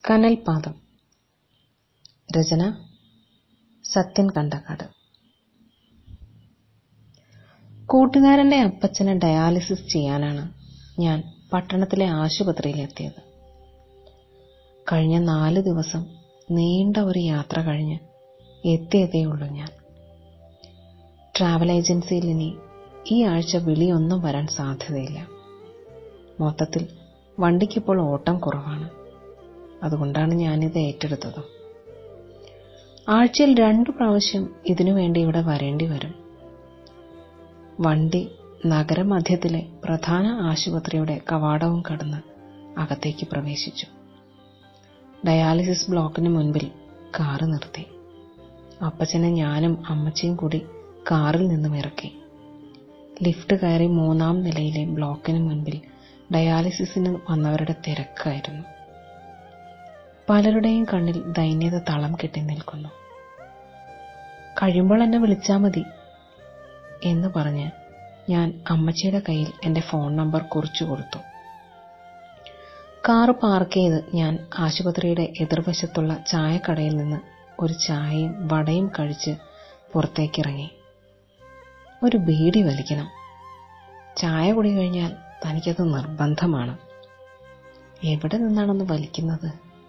കനൽപാദം രചന സത്യൻ കണ്ടക്കാട് കൂട്ടുകാരന്റെ അപ്പച്ചന് ഡയാലിസിസ് ചെയ്യാനാണ് ഞാൻ പട്ടണത്തിലെ ആശുപത്രിയിലെത്തിയത് കഴിഞ്ഞ നാല് ദിവസം നീണ്ട ഒരു യാത്ര കഴിഞ്ഞ് എത്തിയതേയുള്ളൂ ഞാൻ ട്രാവൽ ഏജൻസിയിൽ ഇനി ഈ ആഴ്ച വിളിയൊന്നും വരാൻ സാധ്യതയില്ല മൊത്തത്തിൽ വണ്ടിക്കിപ്പോൾ ഓട്ടം കുറവാണ് അതുകൊണ്ടാണ് ഞാനിത് ഏറ്റെടുത്തത് ആഴ്ചയിൽ രണ്ടു പ്രാവശ്യം ഇതിനു വേണ്ടി ഇവിടെ വരേണ്ടി വരും വണ്ടി നഗരമധ്യത്തിലെ പ്രധാന ആശുപത്രിയുടെ കവാടവും കടന്ന് അകത്തേക്ക് പ്രവേശിച്ചു ഡയാലിസിസ് ബ്ലോക്കിന് മുൻപിൽ കാറ് നിർത്തി അപ്പച്ചനെ ഞാനും അമ്മച്ചിയും കൂടി കാറിൽ നിന്നും ഇറക്കി ലിഫ്റ്റ് കയറി മൂന്നാം നിലയിലെ ബ്ലോക്കിന് മുൻപിൽ ഡയാലിസിസിന് വന്നവരുടെ തിരക്കായിരുന്നു പലരുടെയും കണ്ണിൽ ദൈന്യത തളം കെട്ടി നിൽക്കുന്നു കഴിയുമ്പോൾ എന്നെ വിളിച്ചാൽ മതി എന്ന് പറഞ്ഞ് ഞാൻ അമ്മച്ചിയുടെ കയ്യിൽ എൻ്റെ ഫോൺ നമ്പർ കുറിച്ചു കൊടുത്തു കാർ പാർക്ക് ചെയ്ത് ഞാൻ ആശുപത്രിയുടെ എതിർവശത്തുള്ള ചായക്കടയിൽ നിന്ന് ഒരു ചായയും വടയും കഴിച്ച് പുറത്തേക്കിറങ്ങി ഒരു ബീഡി വലിക്കണം ചായ കുടി കഴിഞ്ഞാൽ തനിക്കത് നിർബന്ധമാണ് എവിടെ നിന്നാണെന്ന് വലിക്കുന്നത്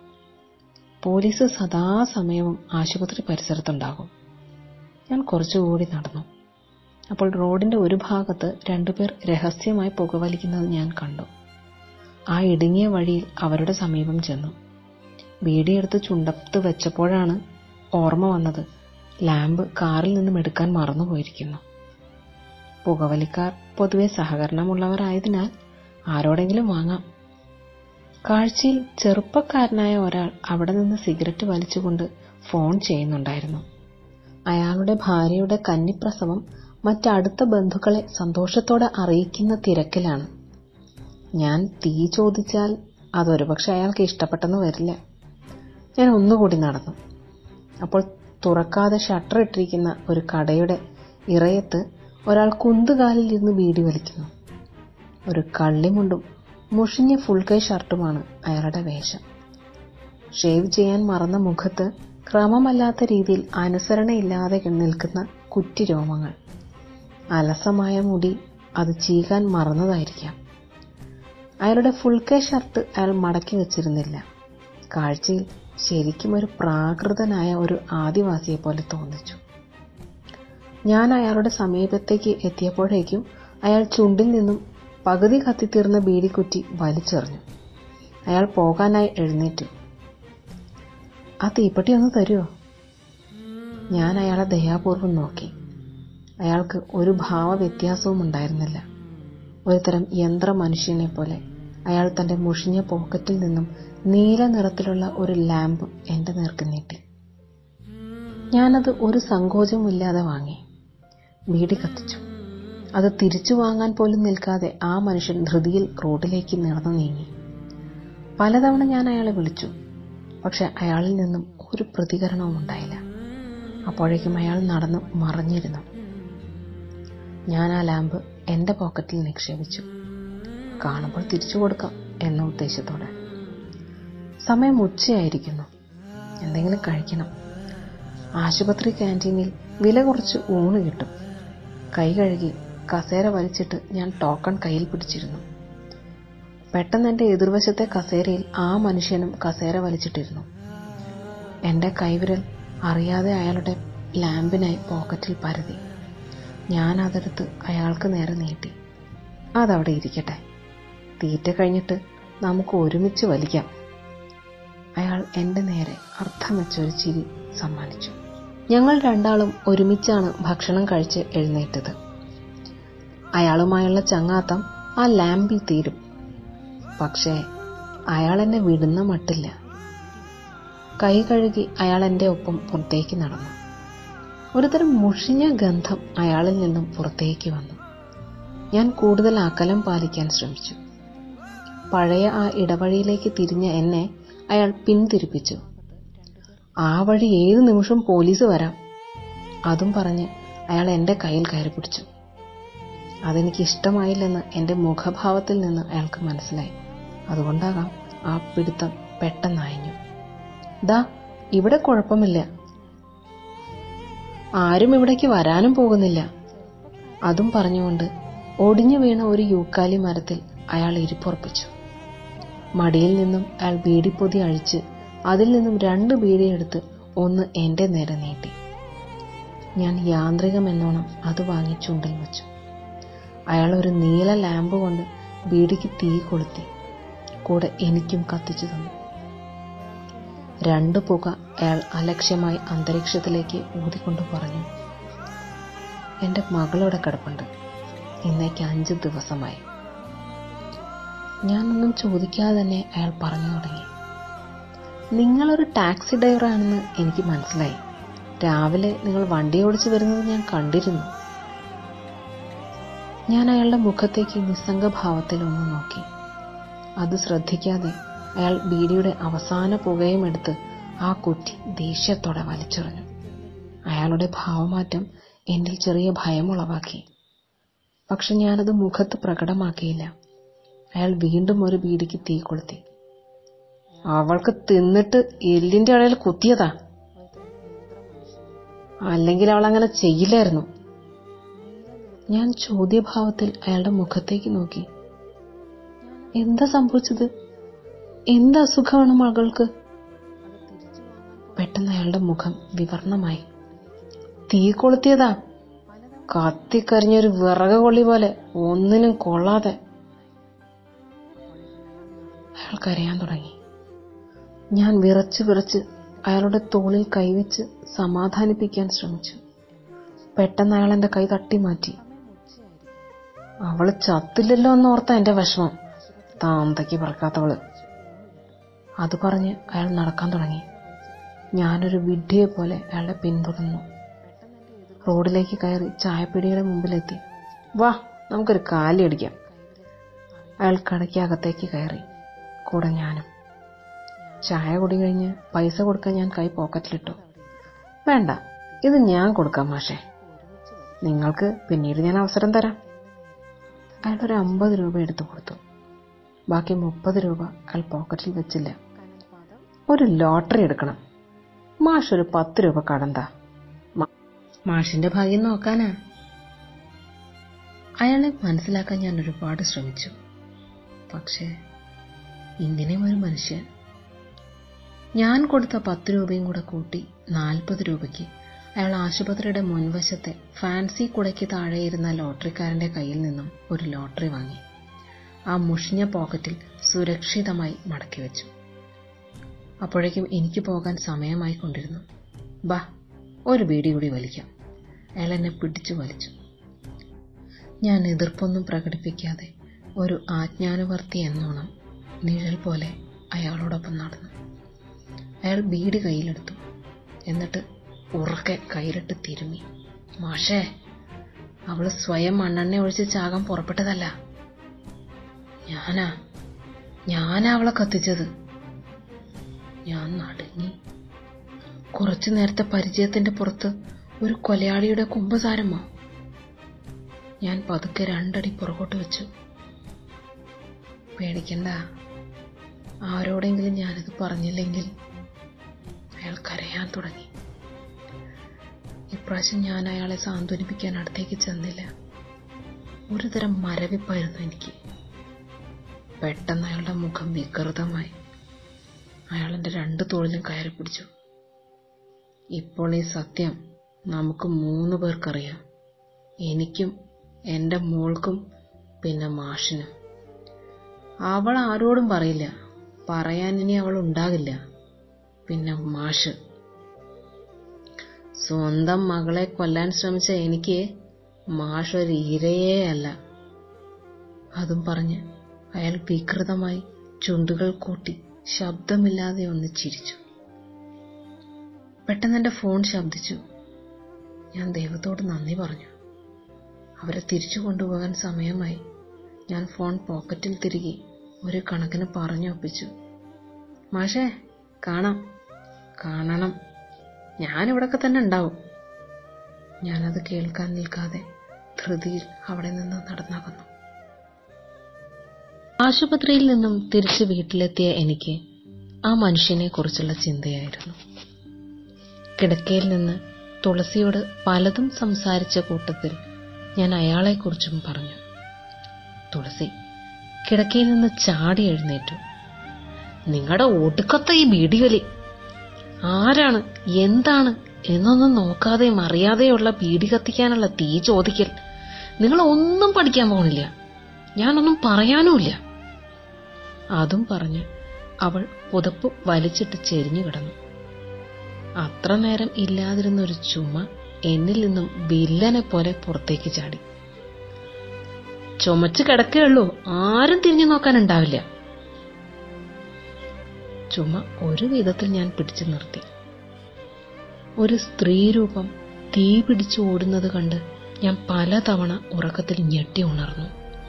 പോലീസ് സദാസമയവും ആശുപത്രി പരിസരത്തുണ്ടാകും ഞാൻ കുറച്ചുകൂടി നടന്നു അപ്പോൾ റോഡിന്റെ ഒരു ഭാഗത്ത് രണ്ടുപേർ രഹസ്യമായി പുകവലിക്കുന്നത് ഞാൻ കണ്ടു ആ ഇടുങ്ങിയ വഴിയിൽ അവരുടെ സമീപം ചെന്നു ബീഡിയെടുത്ത് ചുണ്ടത്ത് വെച്ചപ്പോഴാണ് ഓർമ്മ വന്നത് ലാമ്പ് കാറിൽ നിന്നും എടുക്കാൻ മറന്നുപോയിരിക്കുന്നു പുകവലിക്കാർ പൊതുവെ സഹകരണമുള്ളവരായതിനാൽ ആരോടെങ്കിലും വാങ്ങാം കാഴ്ചയിൽ ചെറുപ്പക്കാരനായ ഒരാൾ അവിടെ നിന്ന് സിഗരറ്റ് വലിച്ചുകൊണ്ട് ഫോൺ ചെയ്യുന്നുണ്ടായിരുന്നു അയാളുടെ ഭാര്യയുടെ കന്നിപ്രസവം മറ്റടുത്ത ബന്ധുക്കളെ സന്തോഷത്തോടെ അറിയിക്കുന്ന തിരക്കിലാണ് ഞാൻ തീ ചോദിച്ചാൽ അതൊരുപക്ഷെ അയാൾക്ക് ഇഷ്ടപ്പെട്ടെന്ന് വരില്ല ഞാൻ ഒന്നുകൂടി നടന്നു അപ്പോൾ തുറക്കാതെ ഷട്ടർ ഇട്ടിരിക്കുന്ന ഒരു കടയുടെ ഇറയത്ത് ഒരാൾ കുന്തുകാലിൽ ഇരുന്ന് ബീഡി വലിക്കുന്നു ഒരു കള്ളിമുണ്ടും മുഷിഞ്ഞ ഫുൾ കൈ ഷർട്ടുമാണ് അയാളുടെ വേഷം ഷേവ് ചെയ്യാൻ മറന്ന മുഖത്ത് ക്രമമല്ലാത്ത രീതിയിൽ അനുസരണയില്ലാതെ നിൽക്കുന്ന കുറ്റിരോമങ്ങൾ അലസമായ മുടി അത് ചീകാൻ മറന്നതായിരിക്കാം അയാളുടെ ഫുൾ കൈ ഷർട്ട് അയാൾ മടക്കി വെച്ചിരുന്നില്ല കാഴ്ചയിൽ ശരിക്കും ഒരു പ്രാകൃതനായ ഒരു ആദിവാസിയെ പോലെ തോന്നിച്ചു ഞാൻ അയാളുടെ സമീപത്തേക്ക് എത്തിയപ്പോഴേക്കും അയാൾ ചുണ്ടിൽ നിന്നും പകുതി കത്തിത്തീർന്ന ബീഡിക്കുറ്റി വലിച്ചെറിഞ്ഞു അയാൾ പോകാനായി എഴുന്നേറ്റു ആ തീപ്പെട്ടി ഒന്ന് തരുമോ ഞാൻ അയാളെ ദയാപൂർവം നോക്കി അയാൾക്ക് ഒരു ഭാവവ്യത്യാസവും ഉണ്ടായിരുന്നില്ല ഒരുതരം യന്ത്ര മനുഷ്യനെ പോലെ അയാൾ തന്റെ മുഷിഞ്ഞ പോക്കറ്റിൽ നിന്നും നീല നിറത്തിലുള്ള ഒരു ലാമ്പ് എന്റെ നേർക്ക് നീട്ടി ഞാനത് ഒരു സങ്കോചമില്ലാതെ വാങ്ങി ബീഡി കത്തിച്ചു അത് തിരിച്ചു വാങ്ങാൻ പോലും നിൽക്കാതെ ആ മനുഷ്യൻ ധൃതിയിൽ റോഡിലേക്ക് നടന്നു നീങ്ങി പലതവണ ഞാൻ അയാളെ വിളിച്ചു പക്ഷെ അയാളിൽ നിന്നും ഒരു പ്രതികരണവും ഉണ്ടായില്ല അപ്പോഴേക്കും അയാൾ നടന്ന് മറഞ്ഞിരുന്നു ഞാൻ ആ ലാമ്പ് എന്റെ പോക്കറ്റിൽ നിക്ഷേപിച്ചു കാണുമ്പോൾ തിരിച്ചു കൊടുക്കാം എന്ന ഉദ്ദേശത്തോടെ സമയം ഉച്ചയായിരിക്കുന്നു എന്തെങ്കിലും കഴിക്കണം ആശുപത്രി ക്യാൻറ്റീനിൽ വില കുറച്ച് ഊണ് കിട്ടും കൈ കഴുകി കസേര വലിച്ചിട്ട് ഞാൻ ടോക്കൺ കയ്യിൽ പിടിച്ചിരുന്നു പെട്ടെന്ന് എന്റെ എതിർവശത്തെ കസേരയിൽ ആ മനുഷ്യനും കസേര വലിച്ചിട്ടിരുന്നു എന്റെ കൈവിരൽ അറിയാതെ അയാളുടെ ലാമ്പിനായി പോക്കറ്റിൽ പരതി ഞാൻ അതെടുത്ത് അയാൾക്ക് നേരെ നീട്ടി അതവിടെ ഇരിക്കട്ടെ തീറ്റ കഴിഞ്ഞിട്ട് നമുക്ക് ഒരുമിച്ച് വലിക്കാം അയാൾ എന്റെ നേരെ അർത്ഥം വെച്ചൊരു ചിരി സമ്മാനിച്ചു ഞങ്ങൾ രണ്ടാളും ഒരുമിച്ചാണ് ഭക്ഷണം കഴിച്ച് എഴുന്നേറ്റത് അയാളുമായുള്ള ചങ്ങാത്തം ആ ലാമ്പിൽ തീരും പക്ഷേ അയാൾ എന്നെ വിടുന്ന മട്ടില്ല കൈ കഴുകി അയാൾ എൻ്റെ ഒപ്പം പുറത്തേക്ക് നടന്നു ഒരുതരം മുഷിഞ്ഞ ഗന്ധം അയാളിൽ നിന്നും പുറത്തേക്ക് വന്നു ഞാൻ കൂടുതൽ അകലം പാലിക്കാൻ ശ്രമിച്ചു പഴയ ആ ഇടവഴിയിലേക്ക് തിരിഞ്ഞ എന്നെ അയാൾ പിന്തിരിപ്പിച്ചു ആ വഴി ഏത് നിമിഷം പോലീസ് വരാം അതും പറഞ്ഞ് അയാൾ എൻ്റെ കയ്യിൽ കയറി പിടിച്ചു അതെനിക്ക് ഇഷ്ടമായില്ലെന്ന് എൻ്റെ മുഖഭാവത്തിൽ നിന്ന് അയാൾക്ക് മനസ്സിലായി അതുകൊണ്ടാകാം ആ പിടുത്തം പെട്ടെന്നയഞ്ഞു ദാ ഇവിടെ കുഴപ്പമില്ല ആരും ഇവിടേക്ക് വരാനും പോകുന്നില്ല അതും പറഞ്ഞുകൊണ്ട് ഒടിഞ്ഞു വീണ ഒരു യൂക്കാലി മരത്തിൽ അയാൾ ഇരിപ്പുറപ്പിച്ചു മടിയിൽ നിന്നും അയാൾ ബീഡിപ്പൊതി അഴിച്ച് അതിൽ നിന്നും രണ്ട് ബീഡിയെടുത്ത് ഒന്ന് എന്റെ നേരെ നീട്ടി ഞാൻ യാന്ത്രികമെന്നോണം അത് വാങ്ങി ചുണ്ടിൽ വെച്ചു അയാൾ ഒരു നീല ലാമ്പ് കൊണ്ട് ബീഡിക്ക് തീ കൊളുത്തി കൂടെ എനിക്കും കത്തിച്ചു തന്നു രണ്ട് പുക അയാൾ അലക്ഷ്യമായി അന്തരീക്ഷത്തിലേക്ക് ഊതിക്കൊണ്ട് പറഞ്ഞു എന്റെ മകളോടെ കിടപ്പുണ്ട് ഇന്നേക്ക് അഞ്ച് ദിവസമായി ഞാനൊന്നും ചോദിക്കാതെ തന്നെ അയാൾ പറഞ്ഞു തുടങ്ങി നിങ്ങളൊരു ടാക്സി ഡ്രൈവറാണെന്ന് എനിക്ക് മനസ്സിലായി രാവിലെ നിങ്ങൾ വണ്ടി ഓടിച്ചു വരുന്നത് ഞാൻ കണ്ടിരുന്നു ഞാൻ അയാളുടെ മുഖത്തേക്ക് നിസ്സംഗഭാവത്തിൽ ഒന്ന് നോക്കി അത് ശ്രദ്ധിക്കാതെ അയാൾ ബീഡിയുടെ അവസാന പുകയും എടുത്ത് ആ കുറ്റി ദേഷ്യത്തോടെ വലിച്ചെറിഞ്ഞു അയാളുടെ ഭാവമാറ്റം എന്നിൽ ചെറിയ ഭയമുളവാക്കി പക്ഷെ ഞാനത് മുഖത്ത് പ്രകടമാക്കിയില്ല അയാൾ വീണ്ടും ഒരു ബീഡിക്ക് തീ കൊളുത്തി അവൾക്ക് തിന്നിട്ട് എല്ലിന്റെ ഇടയിൽ കുത്തിയതാ അല്ലെങ്കിൽ അവൾ അങ്ങനെ ചെയ്യില്ലായിരുന്നു ഞാൻ ചോദ്യഭാവത്തിൽ അയാളുടെ മുഖത്തേക്ക് നോക്കി എന്താ സംഭവിച്ചത് എന്ത് അസുഖമാണ് മകൾക്ക് പെട്ടെന്ന് അയാളുടെ മുഖം വിവർണമായി തീ കൊളുത്തിയതാ കത്തിക്കരിഞ്ഞൊരു വിറക് കൊള്ളി പോലെ ഒന്നിനും കൊള്ളാതെ അയാൾ കരയാൻ തുടങ്ങി ഞാൻ വിറച്ച് വിറച്ച് അയാളുടെ തോളിൽ കൈവച്ച് സമാധാനിപ്പിക്കാൻ ശ്രമിച്ചു പെട്ടെന്ന് അയാൾ എന്റെ കൈ തട്ടി മാറ്റി അവള് ചത്തില്ലല്ലോ എന്നോർത്ത എന്റെ വിഷമം താന്തയ്ക്ക് പറക്കാത്തവള് അത് പറഞ്ഞ് അയാൾ നടക്കാൻ തുടങ്ങി ഞാനൊരു വിഡ്ഢിയെ പോലെ അയാളെ പിന്തുടർന്നു റോഡിലേക്ക് കയറി ചായപ്പീടിയുടെ മുമ്പിലെത്തി വാ നമുക്കൊരു കാലി അടിക്കാം അയാൾ കടയ്ക്ക് അകത്തേക്ക് കയറി കൂടെ ഞാനും ചായ കുടി കഴിഞ്ഞ് പൈസ കൊടുക്കാൻ ഞാൻ കൈ പോക്കറ്റിലിട്ടു വേണ്ട ഇത് ഞാൻ കൊടുക്കാം മാഷേ നിങ്ങൾക്ക് പിന്നീട് ഞാൻ അവസരം തരാം അയാൾ ഒരു അമ്പത് രൂപ എടുത്തു കൊടുത്തു ബാക്കി മുപ്പത് രൂപ അയാൾ പോക്കറ്റിൽ വെച്ചില്ല ഒരു ലോട്ടറി എടുക്കണം മാഷ് ഒരു പത്ത് രൂപ കടന്താ മാഷിന്റെ ഭാഗ്യം നോക്കാനാ അയാളെ മനസ്സിലാക്കാൻ ഞാൻ ഒരുപാട് ശ്രമിച്ചു പക്ഷേ ഇങ്ങനെയും ഒരു മനുഷ്യൻ ഞാൻ കൊടുത്ത പത്ത് രൂപയും കൂടെ കൂട്ടി നാൽപ്പത് രൂപയ്ക്ക് അയാൾ ആശുപത്രിയുടെ മുൻവശത്തെ ഫാൻസി കുടയ്ക്ക് താഴെയിരുന്ന ലോട്ടറിക്കാരന്റെ കയ്യിൽ നിന്നും ഒരു ലോട്ടറി വാങ്ങി ആ മുഷിഞ്ഞ പോക്കറ്റിൽ സുരക്ഷിതമായി മടക്കി വെച്ചു അപ്പോഴേക്കും എനിക്ക് പോകാൻ സമയമായി കൊണ്ടിരുന്നു ബാ ഒരു ബീഡി കൂടി വലിക്കാം അയാൾ എന്നെ പിടിച്ചു വലിച്ചു ഞാൻ എതിർപ്പൊന്നും പ്രകടിപ്പിക്കാതെ ഒരു ആജ്ഞാനുവർത്തി എന്നോണം നിഴൽ പോലെ അയാളോടൊപ്പം നടന്നു അയാൾ ബീഡി കയ്യിലെടുത്തു എന്നിട്ട് ഉറക്കെ കയ്യിലിട്ട് തിരുമി മാഷേ അവള് സ്വയം മണ്ണെണ്ണ ഒഴിച്ച് ചാകാൻ പുറപ്പെട്ടതല്ല ഞാനാ ഞാനാ അവളെ കത്തിച്ചത് ഞാൻ നടുങ്ങി കുറച്ചു നേരത്തെ പരിചയത്തിന്റെ പുറത്ത് ഒരു കൊലയാളിയുടെ കുംഭസാരമോ ഞാൻ പതുക്കെ രണ്ടടി പുറകോട്ട് വെച്ചു പേടിക്കണ്ട ആരോടെങ്കിലും ഞാനത് പറഞ്ഞില്ലെങ്കിൽ അയാൾ കരയാൻ തുടങ്ങി ഇപ്രാവശ്യം ഞാൻ അയാളെ സാന്ത്വനിപ്പിക്കാൻ അടുത്തേക്ക് ചെന്നില്ല ഒരുതരം മരവിപ്പായിരുന്നു എനിക്ക് പെട്ടെന്ന് അയാളുടെ മുഖം വികൃതമായി അയാൾ എൻ്റെ രണ്ട് തോളിലും കയറി പിടിച്ചു ഇപ്പോൾ ഈ സത്യം നമുക്ക് മൂന്ന് പേർക്കറിയാം എനിക്കും എൻ്റെ മോൾക്കും പിന്നെ മാഷിനും അവൾ ആരോടും പറയില്ല പറയാൻ ഇനി അവൾ ഉണ്ടാകില്ല പിന്നെ മാഷ് സ്വന്തം മകളെ കൊല്ലാൻ ശ്രമിച്ച എനിക്ക് മാഷ് ഒരു ഇരയേ അല്ല അതും പറഞ്ഞ് അയാൾ വികൃതമായി ചുണ്ടുകൾ കൂട്ടി ശബ്ദമില്ലാതെ ഒന്ന് ചിരിച്ചു പെട്ടെന്ന് എന്റെ ഫോൺ ശബ്ദിച്ചു ഞാൻ ദൈവത്തോട് നന്ദി പറഞ്ഞു അവരെ തിരിച്ചു കൊണ്ടുപോകാൻ സമയമായി ഞാൻ ഫോൺ പോക്കറ്റിൽ തിരികെ ഒരു കണക്കിന് പറഞ്ഞൊപ്പിച്ചു മാഷേ കാണാം കാണണം ഞാനിവിടൊക്കെ തന്നെ ഉണ്ടാവും ഞാനത് കേൾക്കാൻ നിൽക്കാതെ ധൃതിയിൽ അവിടെ നിന്ന് നടന്നകന്നു ആശുപത്രിയിൽ നിന്നും തിരിച്ച് വീട്ടിലെത്തിയ എനിക്ക് ആ മനുഷ്യനെക്കുറിച്ചുള്ള ചിന്തയായിരുന്നു കിടക്കയിൽ നിന്ന് തുളസിയോട് പലതും സംസാരിച്ച കൂട്ടത്തിൽ ഞാൻ അയാളെക്കുറിച്ചും പറഞ്ഞു തുളസി കിടക്കയിൽ നിന്ന് ചാടി എഴുന്നേറ്റു നിങ്ങളുടെ ഒടുക്കത്തെ ഈ ബീഡിവലി ആരാണ് എന്താണ് എന്നൊന്നും നോക്കാതെയും അറിയാതെയുള്ള ബീഡി കത്തിക്കാനുള്ള തീ ചോദിക്കൽ നിങ്ങൾ ഒന്നും പഠിക്കാൻ പോണില്ല ഞാനൊന്നും പറയാനുമില്ല അതും പറഞ്ഞ് അവൾ പുതപ്പ് വലിച്ചിട്ട് ചെരിഞ്ഞു കിടന്നു അത്ര നേരം ഇല്ലാതിരുന്ന ഒരു ചുമ എന്നിൽ നിന്നും വില്ലനെ പോലെ പുറത്തേക്ക് ചാടി ചുമച്ച് കിടക്കുകയുള്ളൂ ആരും തിരിഞ്ഞു നോക്കാനുണ്ടാവില്ല ചുമ ഒരു വിധത്തിൽ ഞാൻ പിടിച്ചു നിർത്തി ഒരു സ്ത്രീരൂപം തീ പിടിച്ചു ഓടുന്നത് കണ്ട് ഞാൻ പലതവണ ഉറക്കത്തിൽ ഞെട്ടി ഉണർന്നു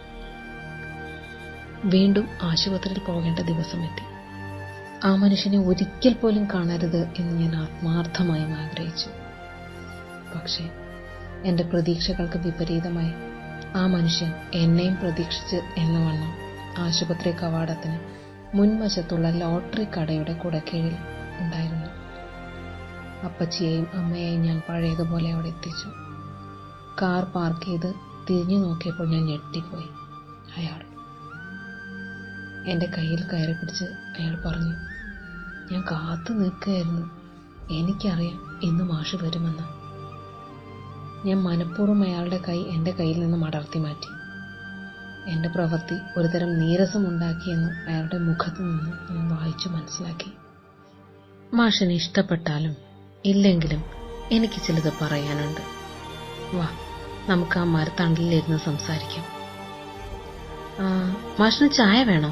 വീണ്ടും ആശുപത്രിയിൽ പോകേണ്ട ദിവസമെത്തി ആ മനുഷ്യനെ ഒരിക്കൽ പോലും കാണരുത് എന്ന് ഞാൻ ആത്മാർത്ഥമായും ആഗ്രഹിച്ചു പക്ഷേ എന്റെ പ്രതീക്ഷകൾക്ക് വിപരീതമായി ആ മനുഷ്യൻ എന്നെയും പ്രതീക്ഷിച്ച് എന്ന വണ്ണം ആശുപത്രി കവാടത്തിന് മുൻവശത്തുള്ള ലോട്ടറി കടയുടെ കുടക്കീഴിൽ ഉണ്ടായിരുന്നു അപ്പച്ചിയെയും അമ്മയെയും ഞാൻ പഴയതുപോലെ അവിടെ എത്തിച്ചു കാർ പാർക്ക് ചെയ്ത് തിരിഞ്ഞു നോക്കിയപ്പോൾ ഞാൻ ഞെട്ടിപ്പോയി അയാൾ എന്റെ കയ്യിൽ കയറി പിടിച്ച് അയാൾ പറഞ്ഞു ഞാൻ കാത്തു നിൽക്കുകയായിരുന്നു എനിക്കറിയാം ഇന്ന് മാഷ് വരുമെന്ന് ഞാൻ മനഃപൂർവ്വം അയാളുടെ കൈ എന്റെ കയ്യിൽ നിന്ന് മടർത്തി മാറ്റി എന്റെ പ്രവൃത്തി ഒരുതരം നീരസമുണ്ടാക്കിയെന്ന് അയാളുടെ മുഖത്തു നിന്ന് ഞാൻ വായിച്ചു മനസ്സിലാക്കി മാഷിന് ഇഷ്ടപ്പെട്ടാലും ഇല്ലെങ്കിലും എനിക്ക് ചിലത് പറയാനുണ്ട് വാ നമുക്ക് ആ മരത്തണ്ടിലിരുന്ന് സംസാരിക്കാം ആ, മാഷിന് ചായ വേണോ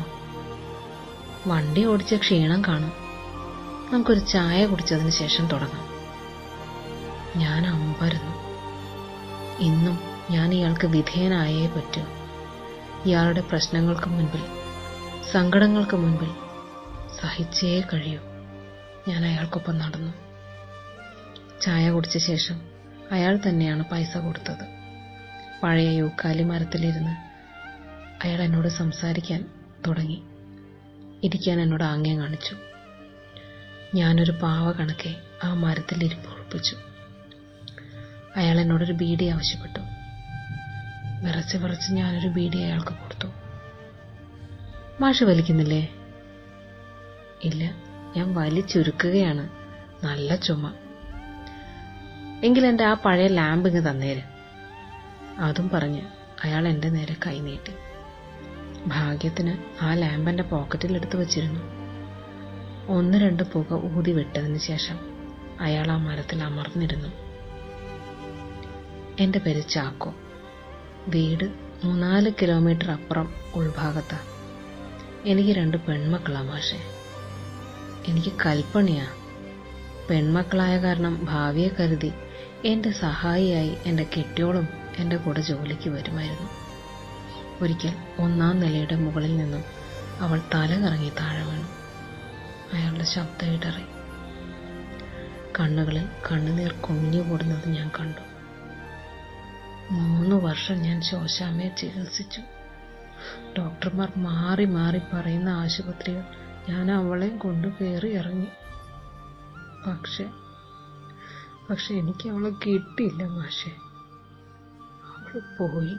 വണ്ടി ഓടിച്ച ക്ഷീണം കാണും നമുക്കൊരു ചായ കുടിച്ചതിന് ശേഷം തുടങ്ങാം ഞാൻ അമ്പരന്നു ഇന്നും ഞാൻ ഇയാൾക്ക് വിധേയനായേ പറ്റൂ ഇയാളുടെ പ്രശ്നങ്ങൾക്ക് മുൻപിൽ സങ്കടങ്ങൾക്ക് മുൻപിൽ സഹിച്ചേ കഴിയൂ ഞാൻ അയാൾക്കൊപ്പം നടന്നു ചായ കുടിച്ച ശേഷം അയാൾ തന്നെയാണ് പൈസ കൊടുത്തത് പഴയ യൂക്കാലി മരത്തിലിരുന്ന് അയാൾ എന്നോട് സംസാരിക്കാൻ തുടങ്ങി ഇരിക്കാൻ എന്നോട് ആംഗ്യം കാണിച്ചു ഞാനൊരു പാവ കണക്കെ ആ മരത്തിൽ ഇരിപ്പ് ഉറപ്പിച്ചു അയാൾ എന്നോടൊരു ബീഡി ആവശ്യപ്പെട്ടു വിറച്ച് വിറച്ച് ഞാനൊരു ബീഡി അയാൾക്ക് കൊടുത്തു മാഷ് വലിക്കുന്നില്ലേ ഇല്ല ഞാൻ വലിച്ചുരുക്കുകയാണ് നല്ല ചുമ എങ്കിൽ എൻ്റെ ആ പഴയ ലാമ്പ് ഇങ്ങ് തന്നേര് അതും പറഞ്ഞ് അയാൾ എൻ്റെ നേരെ കൈ നീട്ടി ഭാഗ്യത്തിന് ആ ലാമ്പ് എൻ്റെ പോക്കറ്റിൽ എടുത്തു വച്ചിരുന്നു ഒന്ന് രണ്ട് പുക ഊതി വിട്ടതിന് ശേഷം അയാൾ ആ മരത്തിൽ അമർന്നിരുന്നു എൻ്റെ പേര് ചാക്കോ വീട് മൂന്നാല് കിലോമീറ്റർ അപ്പുറം ഉൾഭാഗത്താ എനിക്ക് രണ്ട് പെൺമക്കളാ മാഷെ എനിക്ക് കൽപ്പണിയാ പെൺമക്കളായ കാരണം ഭാവിയെ കരുതി എന്റെ സഹായിയായി എന്റെ കെട്ടിയോളും എന്റെ കൂടെ ജോലിക്ക് വരുമായിരുന്നു ഒരിക്കൽ ഒന്നാം നിലയുടെ മുകളിൽ നിന്നും അവൾ തല കറങ്ങി താഴെ വീണു അയാളുടെ ശബ്ദം ഇടറി കണ്ണുകളിൽ കണ്ണുനീർ കുഞ്ഞുകൂടുന്നത് ഞാൻ കണ്ടു മൂന്ന് വർഷം ഞാൻ ശോശാമയെ ചികിത്സിച്ചു ഡോക്ടർമാർ മാറി മാറി പറയുന്ന ആശുപത്രികൾ ഞാൻ അവളെ കൊണ്ട് കയറി ഇറങ്ങി പക്ഷെ പക്ഷെ എനിക്ക് അവളെ കിട്ടിയില്ല മാഷെ അവൾ പോയി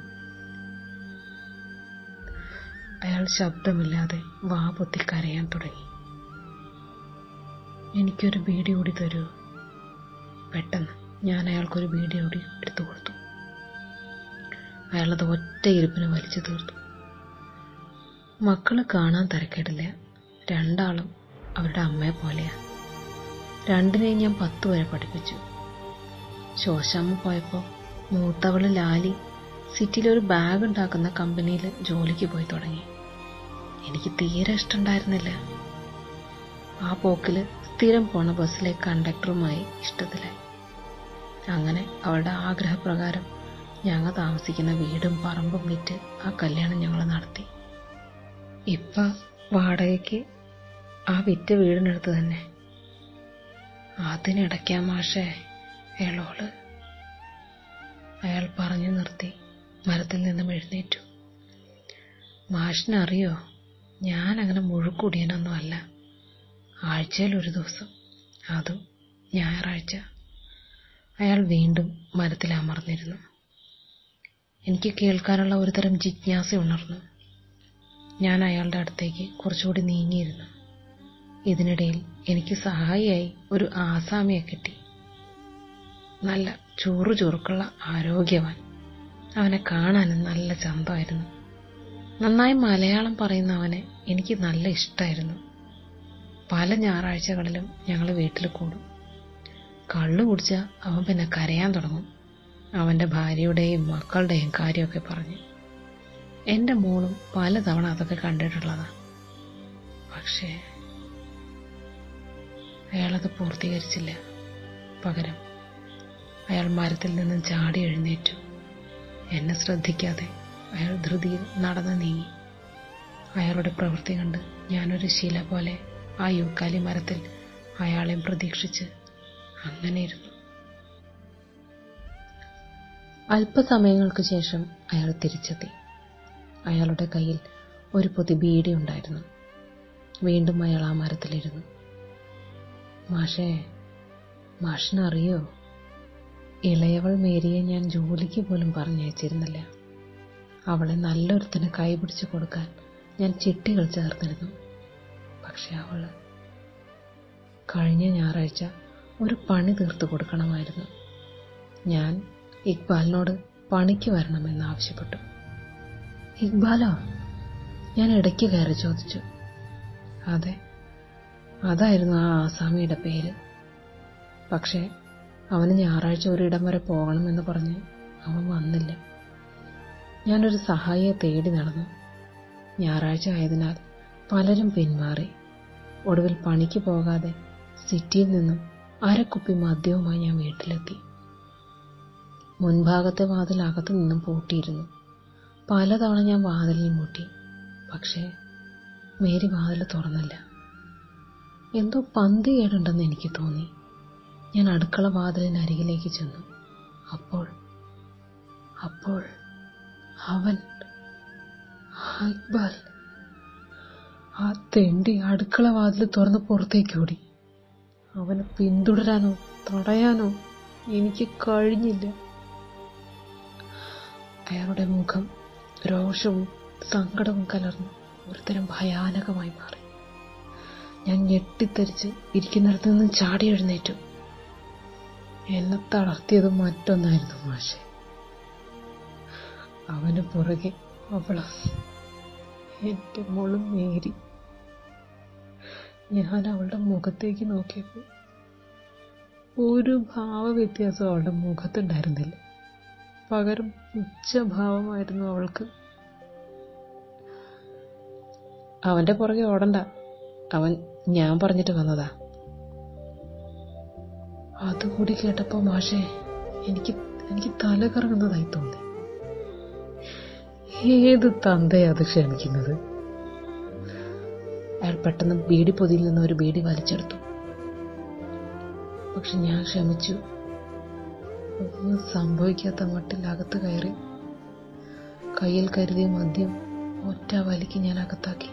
അയാൾ ശബ്ദമില്ലാതെ വാ പൊത്തി കരയാൻ തുടങ്ങി എനിക്കൊരു ബീഡി കൂടി തരൂ പെട്ടെന്ന് ഞാൻ അയാൾക്കൊരു ബീഡി കൂടി എടുത്തു കൊടുത്തു അയാളത് ഒറ്റ ഇരുപ്പിന് വലിച്ചു തീർത്തു മക്കള് കാണാൻ തരക്കേടില്ല രണ്ടാളും അവരുടെ അമ്മയെ പോലെയാ രണ്ടിനെയും ഞാൻ പത്ത് വരെ പഠിപ്പിച്ചു ശോശാമ്മ പോയപ്പോൾ മൂത്തവള് ലാലി സിറ്റിയിലൊരു ബാഗ് ഉണ്ടാക്കുന്ന കമ്പനിയിൽ ജോലിക്ക് പോയി തുടങ്ങി എനിക്ക് തീരെ ഇഷ്ടമുണ്ടായിരുന്നില്ല ആ പോക്കില് സ്ഥിരം പോണ ബസ്സിലെ കണ്ടക്ടറുമായി ഇഷ്ടത്തിലായി അങ്ങനെ അവളുടെ ആഗ്രഹപ്രകാരം ഞങ്ങൾ താമസിക്കുന്ന വീടും പറമ്പും വിറ്റ് ആ കല്യാണം ഞങ്ങൾ നടത്തി ഇപ്പൊ വാടകയ്ക്ക് ആ വിറ്റ വീടിനടുത്ത് തന്നെ അതിനിടയ്ക്കാ മാഷേ എളോള് അയാൾ പറഞ്ഞു നിർത്തി മരത്തിൽ നിന്നും എഴുന്നേറ്റു മാഷിനറിയോ ഞാൻ അങ്ങനെ മുഴുക്കുടിയനൊന്നും അല്ല ആഴ്ചയിൽ ഒരു ദിവസം അതും ഞായറാഴ്ച അയാൾ വീണ്ടും മരത്തിൽ അമർന്നിരുന്നു എനിക്ക് കേൾക്കാനുള്ള ഒരുതരം ജിജ്ഞാസ ഉണർന്നു ഞാൻ അയാളുടെ അടുത്തേക്ക് കുറച്ചുകൂടി നീങ്ങിയിരുന്നു ഇതിനിടയിൽ എനിക്ക് സഹായിയായി ഒരു ആസാമിയെ കിട്ടി നല്ല ചൂറു ചുറുക്കുള്ള ആരോഗ്യവാൻ അവനെ കാണാനും നല്ല ചന്തമായിരുന്നു നന്നായി മലയാളം പറയുന്ന അവനെ എനിക്ക് നല്ല ഇഷ്ടമായിരുന്നു പല ഞായറാഴ്ചകളിലും ഞങ്ങൾ വീട്ടിൽ കൂടും കള്ളു കുടിച്ചാൽ അവൻ പിന്നെ കരയാൻ തുടങ്ങും അവൻ്റെ ഭാര്യയുടെയും മക്കളുടെയും കാര്യമൊക്കെ പറഞ്ഞ് എൻ്റെ മോളും പലതവണ അതൊക്കെ കണ്ടിട്ടുള്ളതാണ് പക്ഷേ അയാളത് പൂർത്തീകരിച്ചില്ല പകരം അയാൾ മരത്തിൽ നിന്നും ചാടി എഴുന്നേറ്റു എന്നെ ശ്രദ്ധിക്കാതെ അയാൾ ധൃതിയിൽ നടന്നു നീങ്ങി അയാളുടെ പ്രവൃത്തി കണ്ട് ഞാനൊരു ശില പോലെ ആ യൂക്കാലി മരത്തിൽ അയാളെ പ്രതീക്ഷിച്ച് അങ്ങനെ ഇരുന്നു അല്പസമയങ്ങൾക്ക് ശേഷം അയാൾ തിരിച്ചെത്തി അയാളുടെ കയ്യിൽ ഒരു പൊതി ബീഡി ഉണ്ടായിരുന്നു വീണ്ടും അയാൾ ആ മരത്തിലിരുന്നു മാഷേ മാഷിനറിയോ ഇളയവൾ മേരിയെ ഞാൻ ജോലിക്ക് പോലും പറഞ്ഞയച്ചിരുന്നില്ല അവളെ നല്ലൊരുത്തിന് കൈപിടിച്ചു കൊടുക്കാൻ ഞാൻ ചിട്ടികൾ ചേർന്നിരുന്നു പക്ഷെ അവള് കഴിഞ്ഞ ഞായറാഴ്ച ഒരു പണി തീർത്തു കൊടുക്കണമായിരുന്നു ഞാൻ ഇക്ബാലിനോട് പണിക്ക് വരണമെന്ന് ആവശ്യപ്പെട്ടു ഇക്ബാലോ ഞാൻ ഇടയ്ക്ക് കയറി ചോദിച്ചു അതെ അതായിരുന്നു ആ ആസാമിയുടെ പേര് പക്ഷേ അവന് ഞായറാഴ്ച ഒരിടം വരെ പോകണമെന്ന് പറഞ്ഞ് അവൻ വന്നില്ല ഞാനൊരു സഹായിയെ തേടി നടന്നു ഞായറാഴ്ച ആയതിനാൽ പലരും പിന്മാറി ഒടുവിൽ പണിക്ക് പോകാതെ സിറ്റിയിൽ നിന്നും അരക്കുപ്പി മദ്യവുമായി ഞാൻ വീട്ടിലെത്തി മുൻഭാഗത്തെ വാതിൽ അകത്തു നിന്നും പൂട്ടിയിരുന്നു പലതവണ ഞാൻ വാതിലിൽ മുട്ടി പക്ഷേ മേരി വാതിൽ തുറന്നില്ല എന്തോ പന്തി കേടുണ്ടെന്ന് എനിക്ക് തോന്നി ഞാൻ അടുക്കള വാതിലിനരികിലേക്ക് ചെന്നു അപ്പോൾ അപ്പോൾ അവൻ ഇക്ബാൽ ആ തെണ്ടി അടുക്കള വാതിൽ തുറന്ന് പുറത്തേക്ക് ഓടി അവനെ പിന്തുടരാനോ തടയാനോ എനിക്ക് കഴിഞ്ഞില്ല അയാളുടെ മുഖം രോഷവും സങ്കടവും കലർന്ന് ഒരുതരം ഭയാനകമായി മാറി ഞാൻ ഞെട്ടിത്തെറിച്ച് ഇരിക്കുന്നിടത്ത് നിന്നും ചാടി എഴുന്നേറ്റു എന്നെ തളർത്തിയത് മറ്റൊന്നായിരുന്നു മാഷെ അവന് പുറകെ അവള എന്റെ മോളും മേരി ഞാൻ അവളുടെ മുഖത്തേക്ക് നോക്കിയപ്പോൾ ഒരു ഭാവവ്യത്യാസം അവളുടെ മുഖത്തുണ്ടായിരുന്നില്ല പകരം ഉച്ചഭാവമായിരുന്നു അവൾക്ക് അവന്റെ പുറകെ ഓടണ്ട അവൻ ഞാൻ പറഞ്ഞിട്ട് വന്നതാ അതുകൂടി കേട്ടപ്പോ മാഷേ എനിക്ക് എനിക്ക് തല കറങ്ങുന്നതായി തോന്നി ഏത് തന്തയാ അത് ക്ഷമിക്കുന്നത് അയാൾ പെട്ടെന്ന് ബീഡി പൊതിയിൽ നിന്ന് ഒരു ബീഡി വലിച്ചെടുത്തു പക്ഷെ ഞാൻ ക്ഷമിച്ചു ഒന്നും സംഭവിക്കാത്ത മട്ടിൽ അകത്ത് കയറി കയ്യിൽ കരുതിയ മദ്യം ഒറ്റ വലിക്ക് ഞാൻ അകത്താക്കി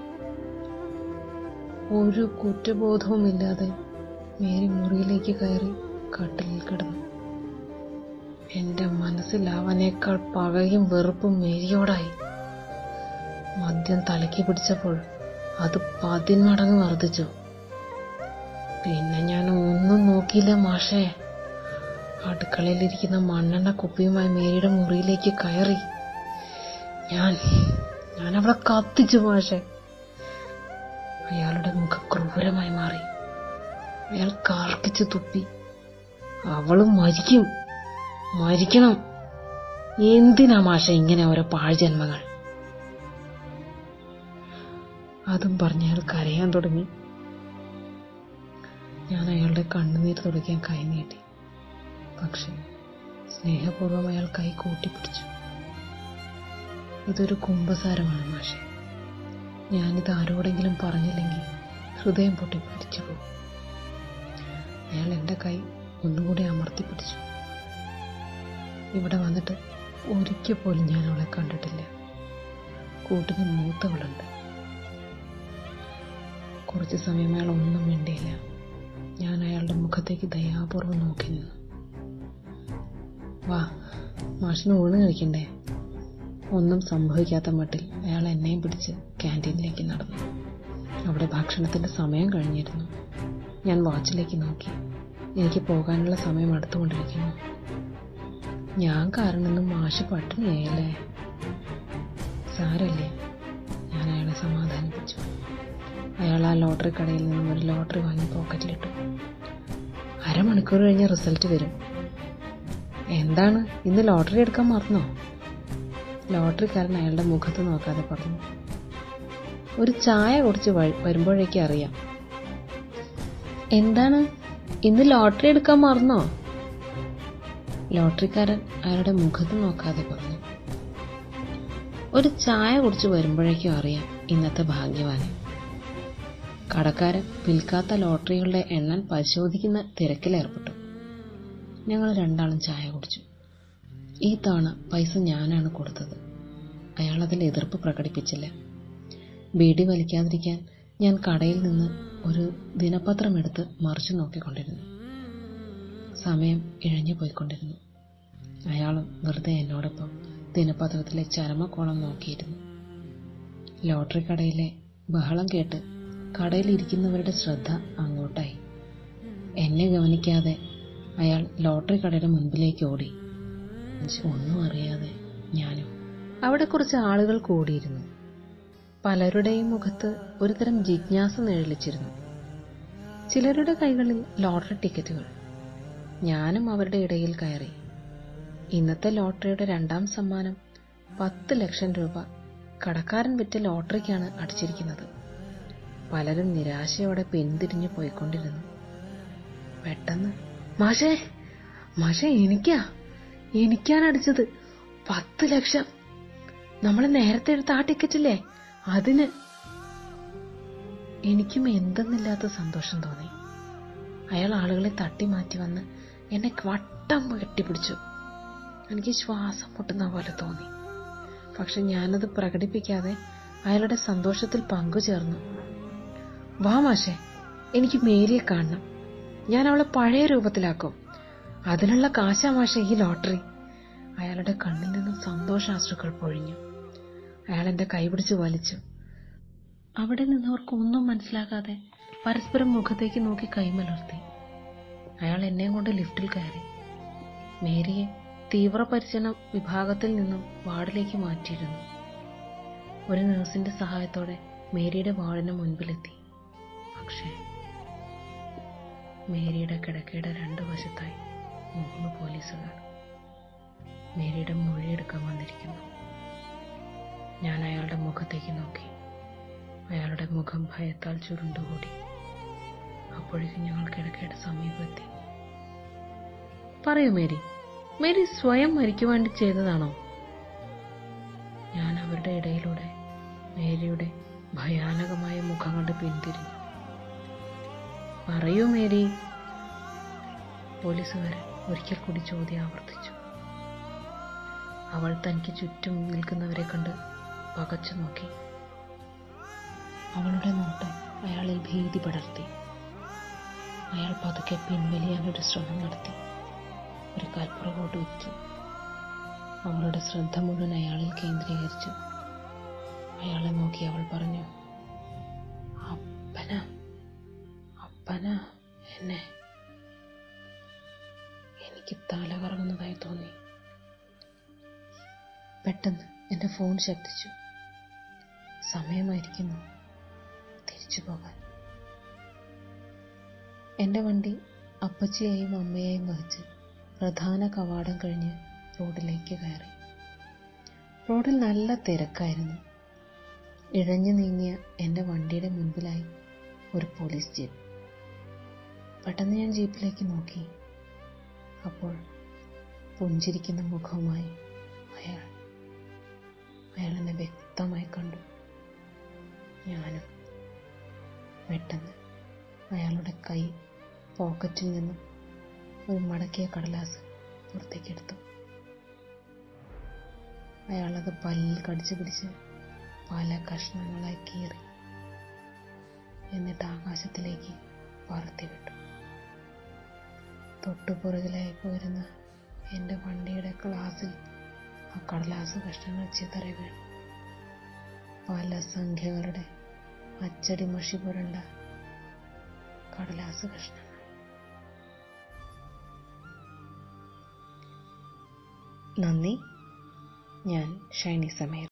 ഒരു കുറ്റബോധവുമില്ലാതെ മേരി മുറിയിലേക്ക് കയറി കട്ടിലിൽ കിടന്നു എന്റെ മനസ്സിൽ അവനേക്കാൾ പകയും വെറുപ്പും മേരിയോടായി മദ്യം തലയ്ക്ക് പിടിച്ചപ്പോൾ അത് പതിന്മടങ്ങ് വർദ്ധിച്ചു പിന്നെ ഞാൻ ഒന്നും നോക്കിയില്ല മാഷേ അടുക്കളയിലിരിക്കുന്ന മണ്ണെണ്ണ കുപ്പിയുമായി മേരിയുടെ മുറിയിലേക്ക് കയറി ഞാൻ ഞാൻ അവളെ കത്തിച്ചു മാഷേ അയാളുടെ മുഖം ക്രൂരമായി മാറി അയാൾ കാർക്കിച്ച് തുപ്പി അവളും മരിക്കും മരിക്കണം എന്തിനാ മാഷ ഇങ്ങനെ ഓരോ പാഴ്ജന്മങ്ങൾ അതും പറഞ്ഞ് അയാൾ കരയാൻ തുടങ്ങി ഞാൻ അയാളുടെ കണ്ണുനീർ തുടയ്ക്കാൻ കൈ നീട്ടി പക്ഷെ സ്നേഹപൂർവ്വം അയാൾ കൈ കൂട്ടിപ്പിടിച്ചു ഇതൊരു കുംഭസാരമാണ് മാഷെ ഞാനിത് ആരോടെങ്കിലും പറഞ്ഞില്ലെങ്കിൽ ഹൃദയം പൊട്ടി മരിച്ചു പോകും അയാൾ എൻ്റെ കൈ ഒന്നുകൂടി അമർത്തി പിടിച്ചു ഇവിടെ വന്നിട്ട് ഒരിക്കൽ പോലും ഞാൻ അവളെ കണ്ടിട്ടില്ല കൂട്ടിന് മൂത്തവളുണ്ട് കുറച്ച് സമയം അയാൾ ഒന്നും മിണ്ടിയില്ല ഞാൻ അയാളുടെ മുഖത്തേക്ക് ദയാപൂർവ്വം നോക്കി നിന്നു വാ മാഷിന് ഊണ് കഴിക്കണ്ടേ ഒന്നും സംഭവിക്കാത്ത മട്ടിൽ അയാൾ എന്നെയും പിടിച്ച് ക്യാൻറ്റീനിലേക്ക് നടന്നു അവിടെ ഭക്ഷണത്തിന്റെ സമയം കഴിഞ്ഞിരുന്നു ഞാൻ വാച്ചിലേക്ക് നോക്കി എനിക്ക് പോകാനുള്ള സമയം അടുത്തുകൊണ്ടിരിക്കുന്നു ഞാൻ കാരണമൊന്നും മാഷ് പട്ടിണിയായല്ലേ സാരല്ലേ ഞാൻ അയാളെ സമാധാനിപ്പിച്ചു അയാൾ ആ ലോട്ടറി കടയിൽ നിന്നും ഒരു ലോട്ടറി വാങ്ങി പോക്കറ്റിലിട്ടു അരമണിക്കൂർ കഴിഞ്ഞ റിസൾട്ട് വരും എന്താണ് ഇന്ന് ലോട്ടറി എടുക്കാൻ മറന്നോ ലോട്ടറിക്കാരൻ അയാളുടെ മുഖത്ത് നോക്കാതെ പറഞ്ഞു ഒരു ചായ കുടിച്ച് വരുമ്പോഴേക്ക് അറിയാം എന്താണ് ഇന്ന് ലോട്ടറി എടുക്കാൻ മറന്നോ ലോട്ടറിക്കാരൻ അയാളുടെ മുഖത്ത് നോക്കാതെ പറഞ്ഞു ഒരു ചായ കുടിച്ച് വരുമ്പോഴേക്കും അറിയാം ഇന്നത്തെ ഭാഗ്യവാനെ കടക്കാരൻ വിൽക്കാത്ത ലോട്ടറികളുടെ എണ്ണം പരിശോധിക്കുന്ന തിരക്കിലേർപ്പെട്ടു ഞങ്ങൾ രണ്ടാളും ചായ കുടിച്ചു ഈ തവണ പൈസ ഞാനാണ് കൊടുത്തത് അയാൾ അതിൽ എതിർപ്പ് പ്രകടിപ്പിച്ചില്ല ബീഡി വലിക്കാതിരിക്കാൻ ഞാൻ കടയിൽ നിന്ന് ഒരു ദിനപത്രം എടുത്ത് മറിച്ചു നോക്കിക്കൊണ്ടിരുന്നു സമയം ഇഴഞ്ഞു പോയിക്കൊണ്ടിരുന്നു അയാളും വെറുതെ എന്നോടൊപ്പം ദിനപത്രത്തിലെ ചരമക്കോളം നോക്കിയിരുന്നു ലോട്ടറി കടയിലെ ബഹളം കേട്ട് കടയിലിരിക്കുന്നവരുടെ ശ്രദ്ധ അങ്ങോട്ടായി എന്നെ ഗവനിക്കാതെ അയാൾ ലോട്ടറി കടയുടെ മുൻപിലേക്ക് ഓടി ഒന്നും അറിയാതെ ഞാനും അവിടെ കുറച്ച് ആളുകൾ കൂടിയിരുന്നു പലരുടെയും മുഖത്ത് ഒരുതരം ജിജ്ഞാസ നിഴലിച്ചിരുന്നു ചിലരുടെ കൈകളിൽ ലോട്ടറി ടിക്കറ്റുകൾ ഞാനും അവരുടെ ഇടയിൽ കയറി ഇന്നത്തെ ലോട്ടറിയുടെ രണ്ടാം സമ്മാനം പത്ത് ലക്ഷം രൂപ കടക്കാരൻ വിറ്റ ലോട്ടറിക്കാണ് അടിച്ചിരിക്കുന്നത് പലരും നിരാശയോടെ പിന്തിരിഞ്ഞു പോയിക്കൊണ്ടിരുന്നു പെട്ടെന്ന് മാഷേ മാഷേ എനിക്കാ എനിക്കാണ് അടിച്ചത് പത്ത് ലക്ഷം നമ്മൾ നേരത്തെ എടുത്ത ആ ടിക്കറ്റില്ലേ അതിന് എനിക്കും എന്തെന്നില്ലാത്ത സന്തോഷം തോന്നി അയാൾ ആളുകളെ തട്ടി മാറ്റി വന്ന് എന്നെ വട്ടം കെട്ടിപ്പിടിച്ചു എനിക്ക് ശ്വാസം മുട്ടുന്ന പോലെ തോന്നി പക്ഷെ ഞാനത് പ്രകടിപ്പിക്കാതെ അയാളുടെ സന്തോഷത്തിൽ പങ്കുചേർന്നു വാ മാഷെ എനിക്ക് മേരിയെ കാണണം ഞാൻ അവളെ പഴയ രൂപത്തിലാക്കും അതിനുള്ള കാശാ മാഷെ ഈ ലോട്ടറി അയാളുടെ കണ്ണിൽ നിന്നും സന്തോഷാശ്രുക്കൾ പൊഴിഞ്ഞു അയാൾ എന്റെ കൈപിടിച്ച് വലിച്ചു അവിടെ നിന്നവർക്ക് ഒന്നും മനസ്സിലാകാതെ പരസ്പരം മുഖത്തേക്ക് നോക്കി കൈമലർത്തി അയാൾ എന്നെയും കൊണ്ട് ലിഫ്റ്റിൽ കയറി മേരിയെ തീവ്രപരിചരണ വിഭാഗത്തിൽ നിന്നും വാർഡിലേക്ക് മാറ്റിയിരുന്നു ഒരു നഴ്സിന്റെ സഹായത്തോടെ മേരിയുടെ വാർഡിന് മുൻപിലെത്തി പക്ഷേ മേരിയുടെ കിടക്കയുടെ രണ്ടു വശത്തായി മൂന്ന് പോലീസുകാർ മേരിയുടെ മൊഴിയെടുക്കാൻ വന്നിരിക്കുന്നു ഞാൻ അയാളുടെ മുഖത്തേക്ക് നോക്കി അയാളുടെ മുഖം ഭയത്താൽ ചുരുണ്ടുകൂടി അപ്പോഴേക്കും ഞങ്ങൾ കിടക്കയുടെ സമീപമെത്തി പറയൂ മേരി മേരി സ്വയം മരിക്കുവാൻ വേണ്ടി ചെയ്തതാണോ ഞാൻ അവരുടെ ഇടയിലൂടെ മേരിയുടെ ഭയാനകമായ മുഖം കണ്ട് പിന്തിരിഞ്ഞു പറയൂ മേരി പോലീസുകാരൻ ഒരിക്കൽ കൂടി ചോദ്യം ആവർത്തിച്ചു അവൾ തനിക്ക് ചുറ്റും നിൽക്കുന്നവരെ കണ്ട് പകച്ചു നോക്കി അവളുടെ നോട്ടം അയാളിൽ ഭീതി പടർത്തി അയാൾ പതുക്കെ പിൻവലിയാനൊരു ശ്രമം നടത്തി ഒരു കൽപ്പുറകോട്ട് വെച്ചു അവളുടെ ശ്രദ്ധ മുഴുവൻ അയാളിൽ കേന്ദ്രീകരിച്ചു അയാളെ നോക്കി അവൾ പറഞ്ഞു അപ്പന അപ്പന എന്നെ എനിക്ക് തല കറങ്ങുന്നതായി തോന്നി പെട്ടെന്ന് എന്റെ ഫോൺ ശബ്ദിച്ചു സമയമായിരിക്കുന്നു തിരിച്ചു പോകാൻ എന്റെ വണ്ടി അപ്പച്ചിയെയും അമ്മയെയും വഹിച്ച് പ്രധാന കവാടം കഴിഞ്ഞ് റോഡിലേക്ക് കയറി റോഡിൽ നല്ല തിരക്കായിരുന്നു ഇഴഞ്ഞു നീങ്ങിയ എന്റെ വണ്ടിയുടെ മുൻപിലായി ഒരു പോലീസ് ജീപ്പ് പെട്ടെന്ന് ഞാൻ ജീപ്പിലേക്ക് നോക്കി അപ്പോൾ പുഞ്ചിരിക്കുന്ന മുഖവുമായി അയാൾ അയാൾ എന്നെ വ്യക്തമായി കണ്ടു ഞാനും പെട്ടെന്ന് അയാളുടെ കൈ പോക്കറ്റിൽ നിന്നും ഒരു മടക്കിയ കടലാസ് പുറത്തേക്കെടുത്തു അയാളത് പല്ലിൽ കടിച്ചു പിടിച്ച് പല കഷ്ണങ്ങളായി കീറി എന്നിട്ട് ആകാശത്തിലേക്ക് പറത്തിവിട്ടു തൊട്ടുപുറകിലായി പോരുന്ന എൻ്റെ വണ്ടിയുടെ ഗ്ലാസിൽ ആ കടലാസ് കഷ്ണങ്ങൾ ചിതറി വീണു പല സംഖ്യകളുടെ അച്ചടി മഷി പുരണ്ട കടലാസ് കഷ്ണങ്ങൾ നന്ദി ഞാൻ ഷൈനി സമീർ